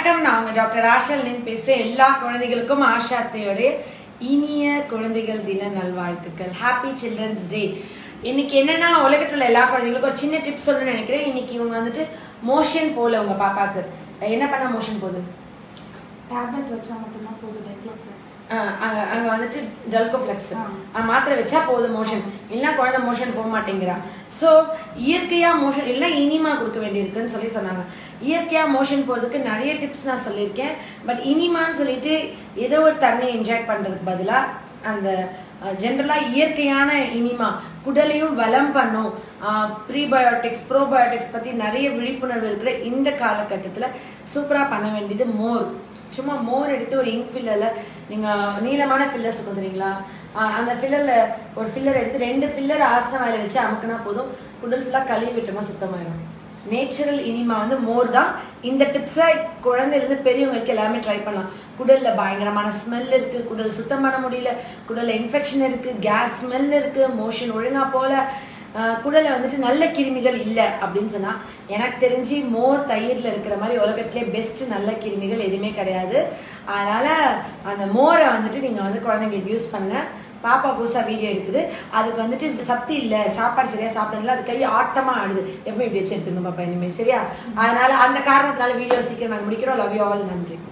வணக்கம் நான் உங்க டாக்டர் ஆஷல் நின் பேசுறேன் எல்லா குழந்தைகளுக்கும் ஆஷா அத்தையோடைய இனிய குழந்தைகள் தின நல்வாழ்த்துக்கள் ஹாப்பி சில்ட்ரன்ஸ் டே இன்னைக்கு என்னன்னா உலகத்துல உள்ள எல்லா குழந்தைகளுக்கும் ஒரு சின்ன டிப்ஸ் சொல்லணும்னு நினைக்கிறேன் இன்னைக்கு இவங்க வந்துட்டு மோஷன் போல உங்க பாப்பாக்கு என்ன பண்ண மோஷன் போகுது டேப்லெட் வச்சா மட்டும்தான் போதும் டெக்லோஃப்ளெக்ஸ் ஆஹ் அங்க அங்க வந்துட்டு டல்கோஃப்ளெக்ஸ் ஆ. மாத்திரை வச்சா போதும் மோஷன் இல்லைன்னா குழந்தை மோஷன் போக மாட்டேங்கிறா ஸோ இயற்கையா மோஷன் இல்லை இனிமா கொடுக்க வேண்டியிருக்குன்னு சொல்லி சொன்னாங்க இயற்கையா மோஷன் போகிறதுக்கு நிறைய டிப்ஸ் நான் சொல்லியிருக்கேன் பட் இனிமான்னு சொல்லிட்டு ஏதோ ஒரு தண்ணியை என்ஜாய் பண்றதுக்கு பதிலா அந்த ஜென்ரலாக இயற்கையான இனிமா குடலையும் வளம் பண்ணும் ப்ரீபயோட்டிக்ஸ் ப்ரோபயோட்டிக்ஸ் பற்றி நிறைய விழிப்புணர்வு இருக்கிற இந்த காலகட்டத்தில் சூப்பராக பண்ண வேண்டியது மோர் சும்மா மோர் எடுத்து ஒரு இங்க் ஃபில்லரில் நீங்கள் நீளமான ஃபில்லர்ஸ் இருக்கும் தெரியுங்களா ஆஹ் அந்த ஃபில்லரில் ஒரு ஃபில்லர் எடுத்து ரெண்டு ஃபில்லர் ஆசன வாயில வச்சு அமுக்குனா போதும் குடல் ஃபுல்லாக கழுவி விட்டோமா சுத்தமாயிடும் நேச்சுரல் இனிமா வந்து மோர் தான் இந்த டிப்ஸை குழந்தைலேருந்து பெரியவங்க வரைக்கும் எல்லாருமே ட்ரை பண்ணலாம் குடலில் பயங்கரமான ஸ்மெல் இருக்குது குடல் சுத்தம் பண்ண முடியல குடலில் இன்ஃபெக்ஷன் இருக்குது கேஸ் ஸ்மெல் இருக்குது மோஷன் ஒழுங்கா போல ஆஹ் குடல்ல வந்துட்டு நல்ல கிருமிகள் இல்லை அப்படின்னு சொன்னா எனக்கு தெரிஞ்சு மோர் தயிர்ல இருக்கிற மாதிரி உலகத்திலே பெஸ்ட் நல்ல கிருமிகள் எதுவுமே கிடையாது அதனால அந்த மோரை வந்துட்டு நீங்க வந்து குழந்தைங்களுக்கு யூஸ் பண்ணுங்க பாப்பா புதுசா வீடியோ எடுக்குது அதுக்கு வந்துட்டு சக்தி இல்லை சாப்பாடு சரியா சாப்பிடல அது கை ஆட்டமா ஆடுது எப்போ இப்படி வச்சு எடுத்துக்கணும் பாப்பா இனிமேல் சரியா அதனால அந்த காரணத்தினால வீடியோ சீக்கிரம் நாங்கள் முடிக்கிறோம் லவ் யூ ஆல் நன்றி